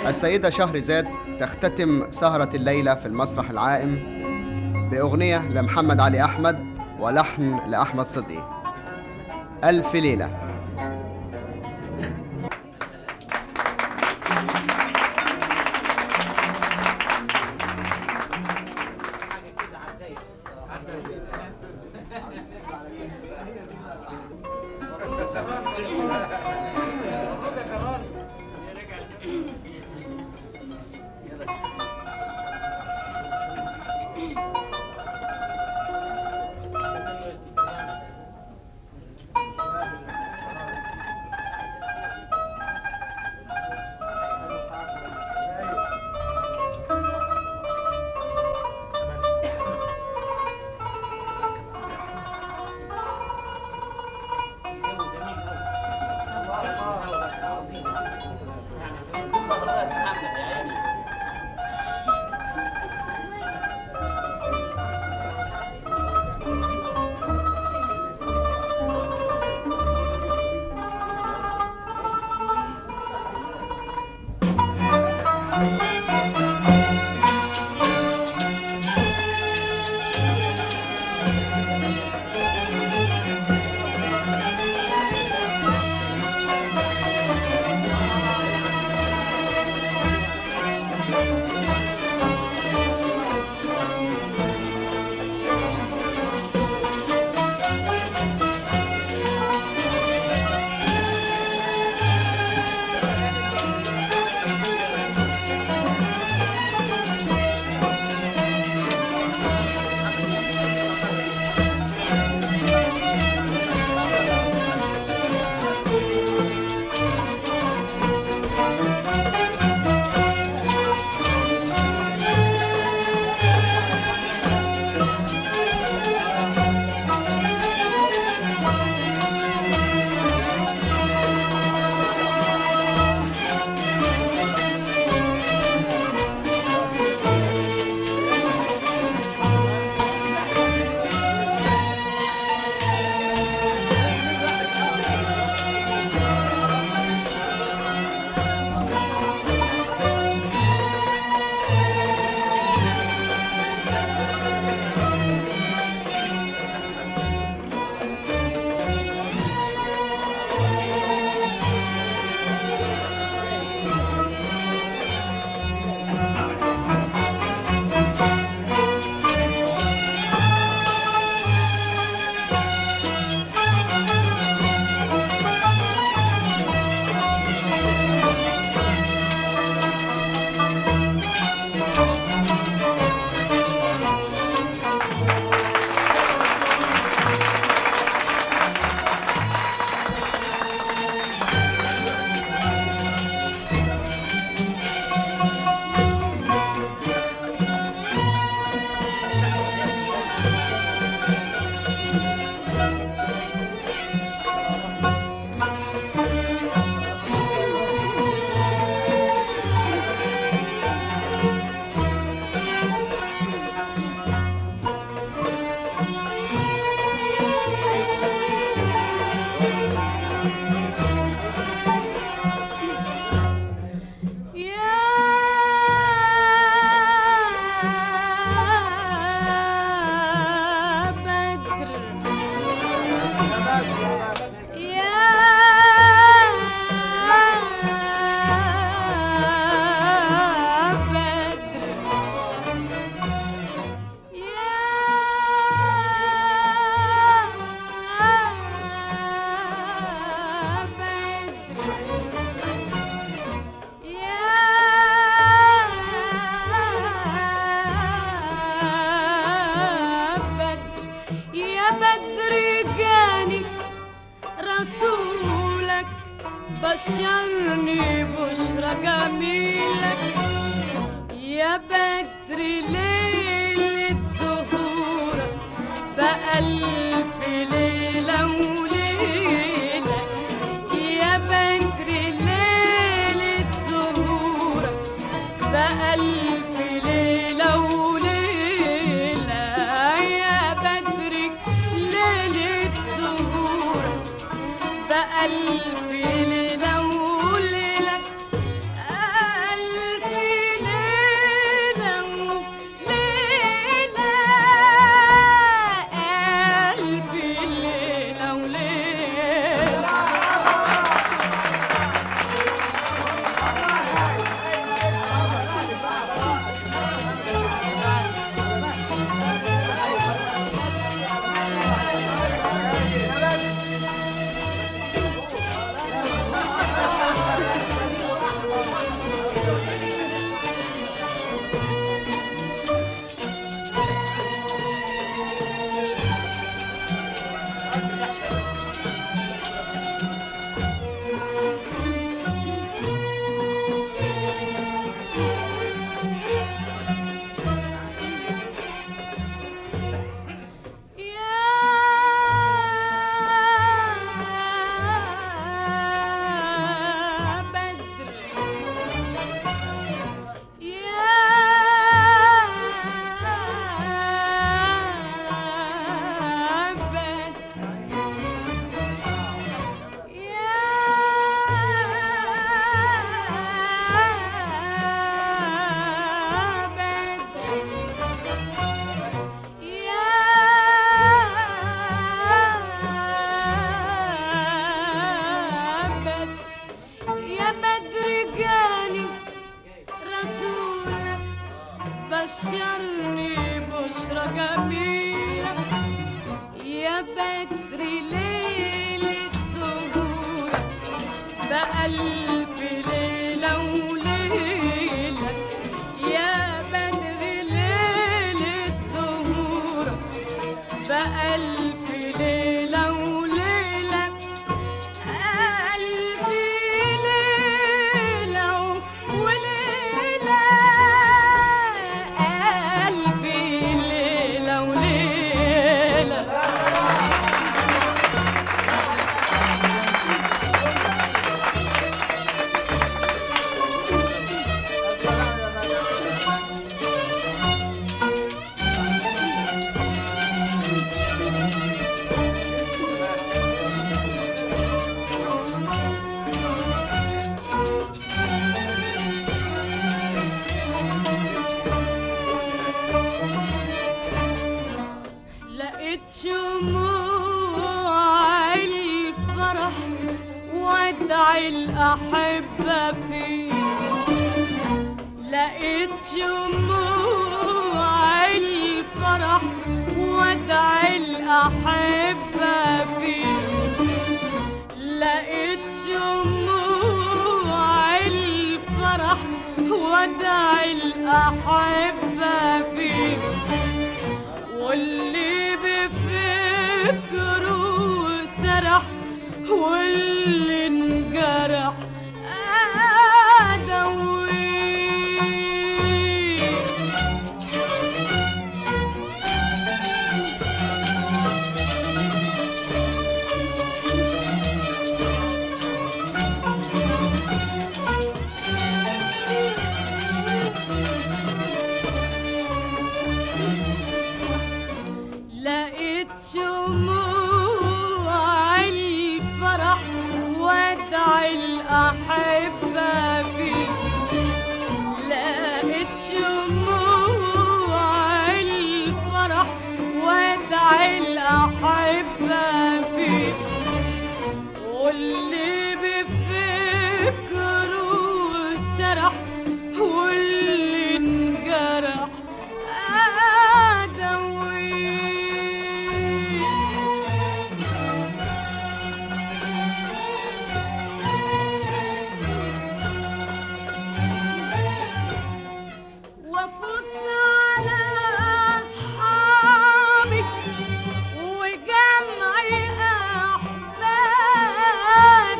السيدة شهرزاد تختتم سهرة الليلة في المسرح العائم بأغنية لمحمد علي أحمد ولحن لأحمد صدقي ألف ليلة بشرني بشرى جميلة يا بدر ليلة ظهورك بألف ليلة وليلة يا بدر ليلة ظهورك بألف ليلة وليلة يا بدر ليلة ظهورك بألف ليلة وليلة ألف ليلة زهورك بألف ليلة وليلة يا بدر ليلة زهورك بألف ليلة وليلة ألف ليلة وليلة ألف ليلة وليلة لقيت شموع الفرح وادعي الأحبة فيه لقيت شموع الفرح وادعي الأحبة فيه لقيت شموع الفرح وادعي الأحبة فيه واللي بفكره سرح واللي انجرح أدويه لقيت شموع الفرح وادعي الأحبة فيه لقيت شموع الفرح وادعي الأحبة فيه واللي بفكره سرح واللي انجرح أدويه وفوت على أصحابي وجمعي أحبابي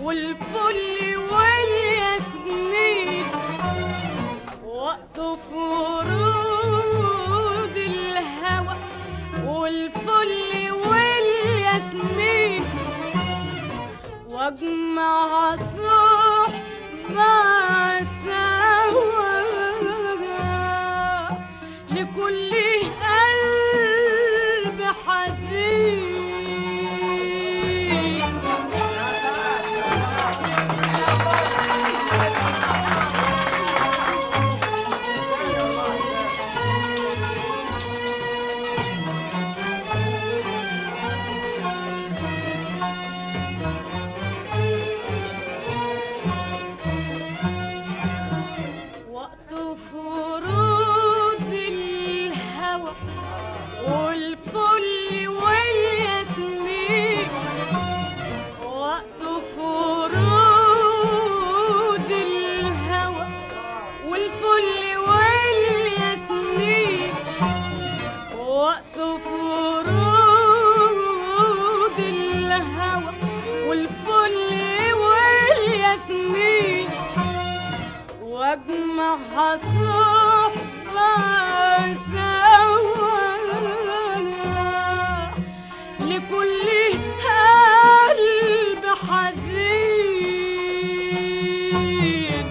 والفل والياسمين وقت فروض الهوى والفل والياسمين واجمع صح مع سوا لكل قلب حزين وقت فروض الهوى والفل والياسمين وقت فروض الهوى والفل والياسمين وقت فروض الهوى والفل والياسمين واجمع صحبة سوا لكل قلب حزين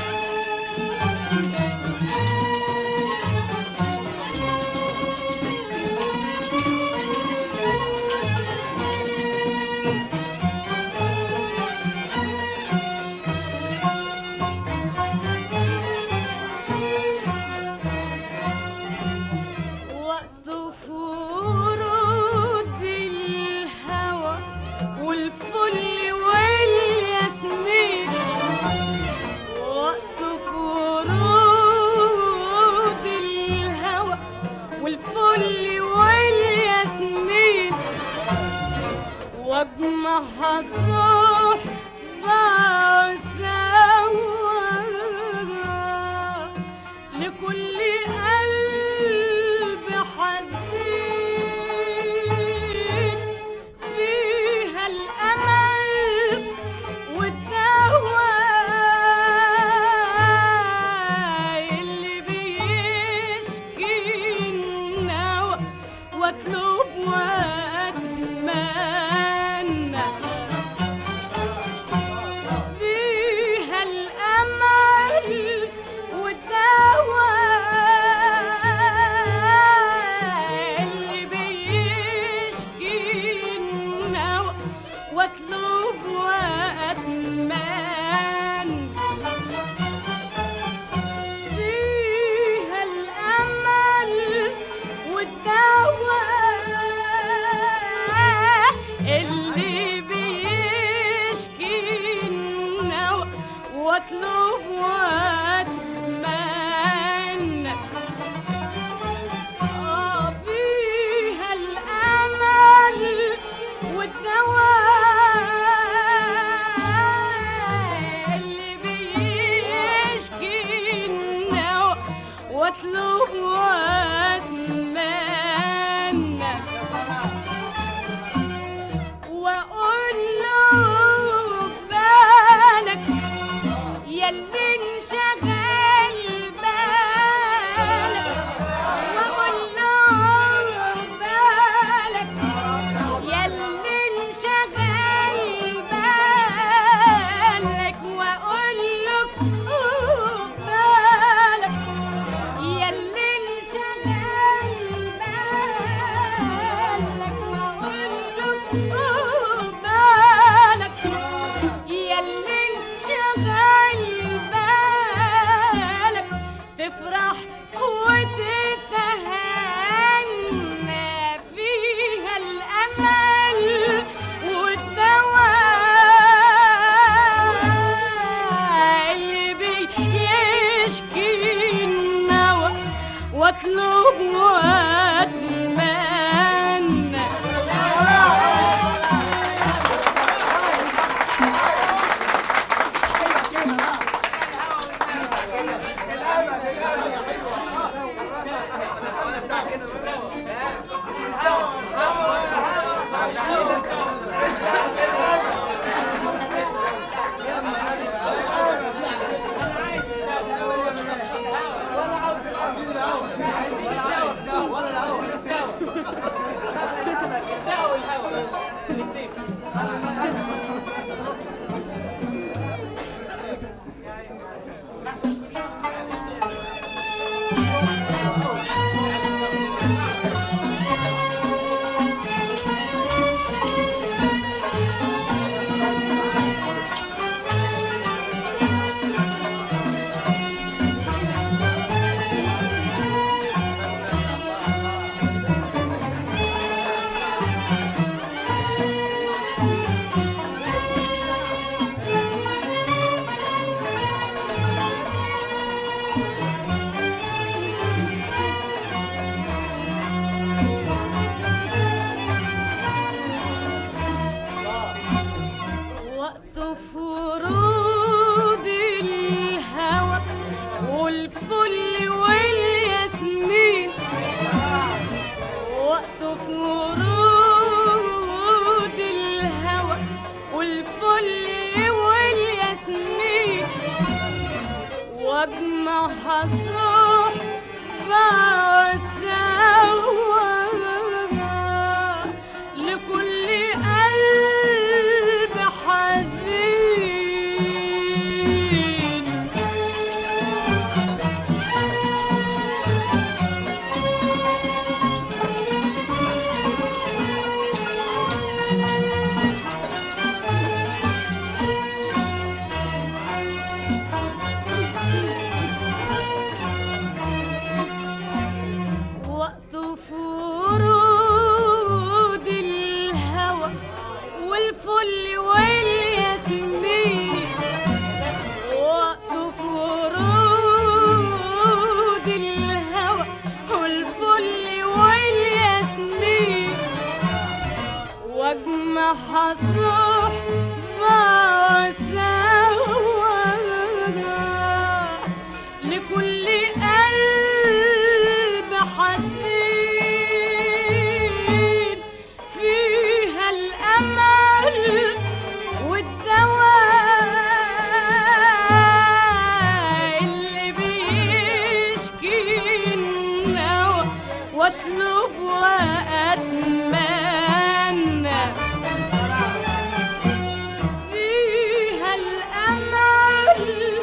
وقت فروض الهوى والفل والياسمين وقت فروض الهوى والفل والياسمين واجمع صحبة سوا لكل قلب حزين فيها الأمل والدواء اللي بيشكي النوى واطلب واتمنى فيها الأمل والدواء اللي بيشكي النوى واطلب واتمنى فيها الأمل والدواء اللي بيشكي النوى واطلب واتمنى آه فيها الأمل والدواء اللي بيشكي النوى واطلب واتمنى واقول له بالك ياللي انشغل وقت فروض الهوى والفل والياسمين وقت فروض الهوى والفل والياسمين واجمعها صح سوا لكل قلب حزين وقت فروض الهوى والفل والياسمين وقت فروض الهوى والفل والياسمين واجمعها صحبة سوا لكل قلب حزين فيها الأمل والدواء اللي بيشكي النوى واطلب وأتمنى فيها الأمل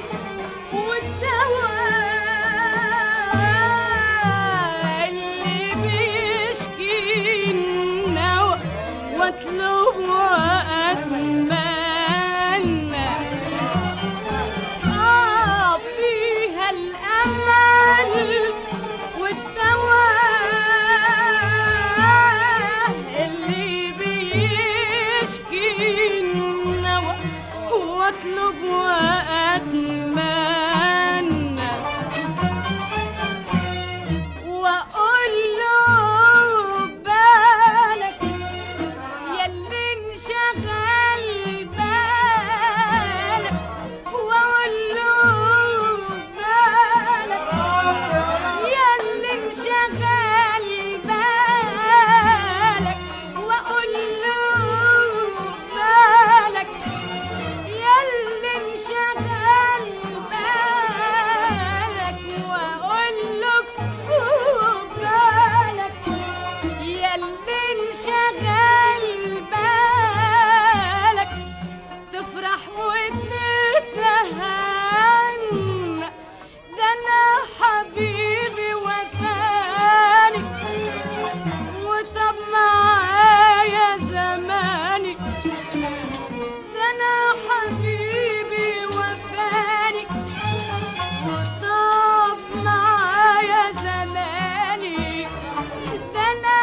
والدواء اللي بيشكي النوى واطلب وأتمنى آه فيها الأمل والدواء اللي بيشكي النوى واطلب وأتمنى وأقول له بالك ياللي انشغل بالك وأقول له بالك ياللي انشغل بالك وأقول له بالك ياللي انشغل بالك واقول لك بالك ياللي انشغل بالك تفرح وتتهنى ده انا حبيبي وفاني وطب معايا زماني ده انا حبيبي وفاني وطاب معايا زماني ده انا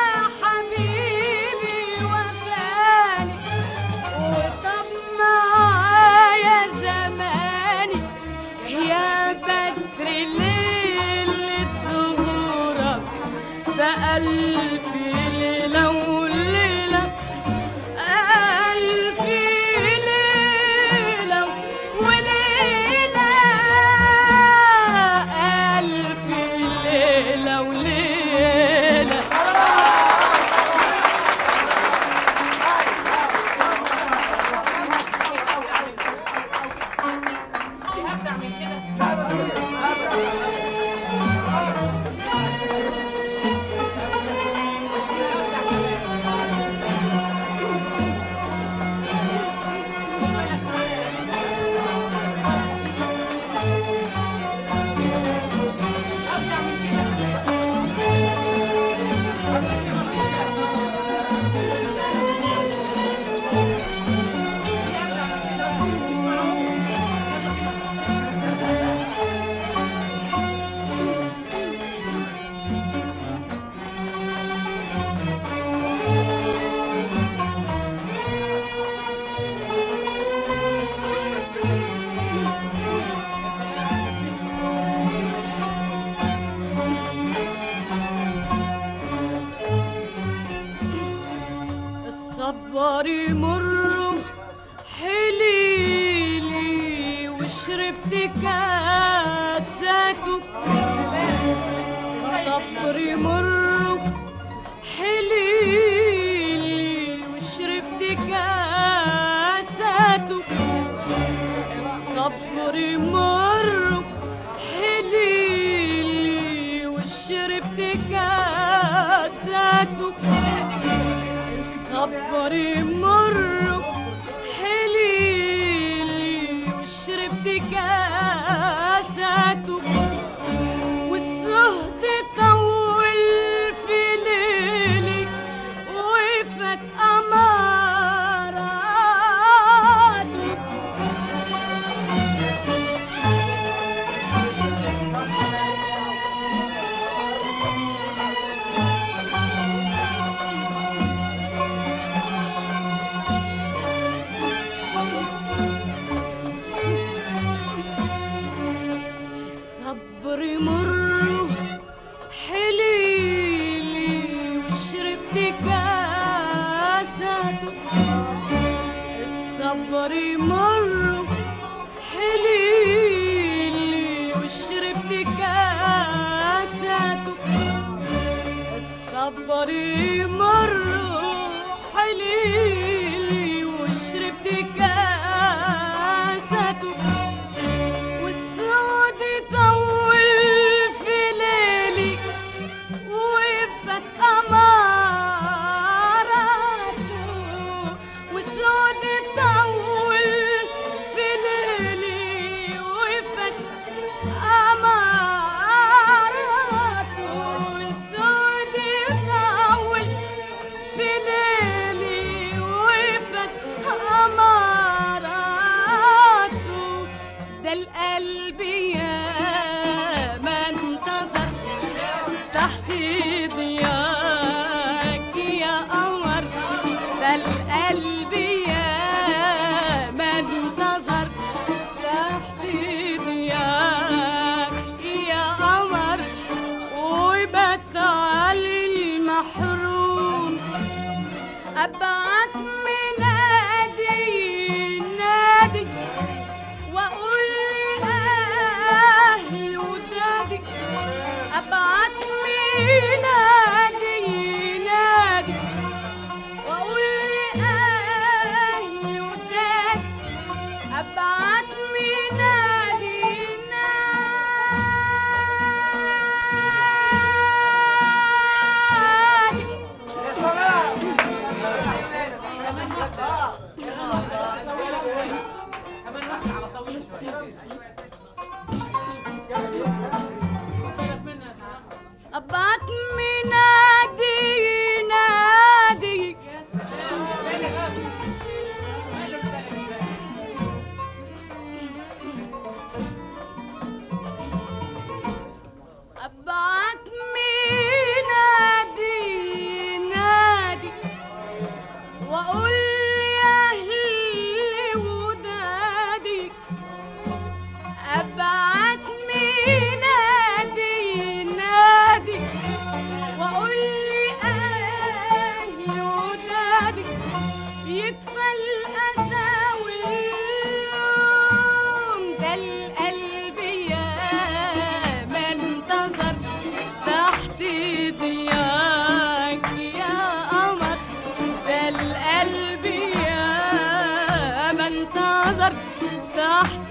حبيبي وفاني وطاب معايا زماني وشربت كاساته الصبر مر حليلي وشربت كاساته الصبر مر حليلي وشربت كاساته الصبر مر حليلي وشربت كاساته والزهد طول في ليلي وفات أماراته الصبر مر حليلي وشربت كاساته الصبر مر حليلي وشربت كاساته الصبر مر حليلي وشربت كاساته والسود طول في ليلي وفات أماراته والسود طول في ليلي وفات أماراته والسود طول في ليلي وفات أماراته ده القلب يا ما انتظر تحت ضياك يا قمر ده القلب يا ما انتظر تحت ضياك يا قمر وبات على المحروم أبعت منادي نادي وأقول لأهلي ودادي أبعت منادي نادي وأقول لأهلي ودادي أبعت منادي نادي أبعت منادي نادي أبعت منادي نادي وأقول يا أهلي ودادي أبعت منادي نادي وأقول أهلي ودادي يكفى الأسى واللوم ده القلب يا ما انتظر تحت ضياك يا قمر ده القلب يا ما انتظر تحت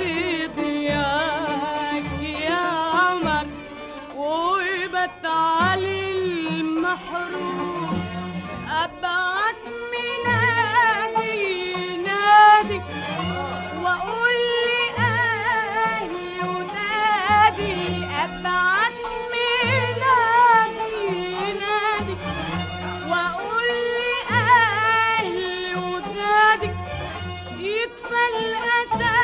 ضياك يا قمر وبت على المحروم أبعت منادي نادي وأقول لأهلي ونادي أبعت منادي نادي وأقول لأهلي ونادي يكفى الأسى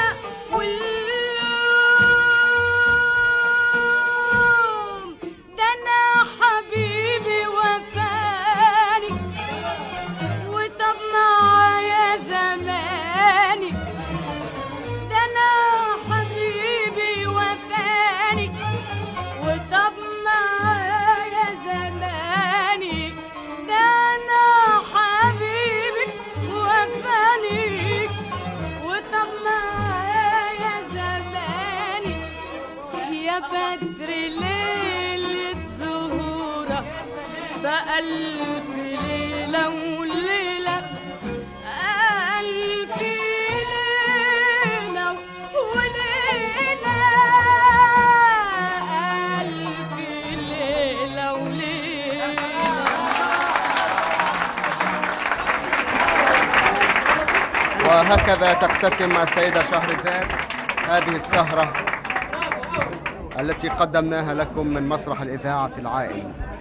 واللوم ده أنا حبيبي وفاني وطب معايا زماني ده أنا حبيبي وفاني وطب معايا زماني ده أنا حبيبي وفاني وطب معايا يا بدر ليلة زهورة بألف ليلة وليلة ألف ليلة وليلة ألف ليلة وليلة وهكذا تختتم السيدة شهرزاد هذه السهرة التي قدمناها لكم من مسرح الإذاعة العائم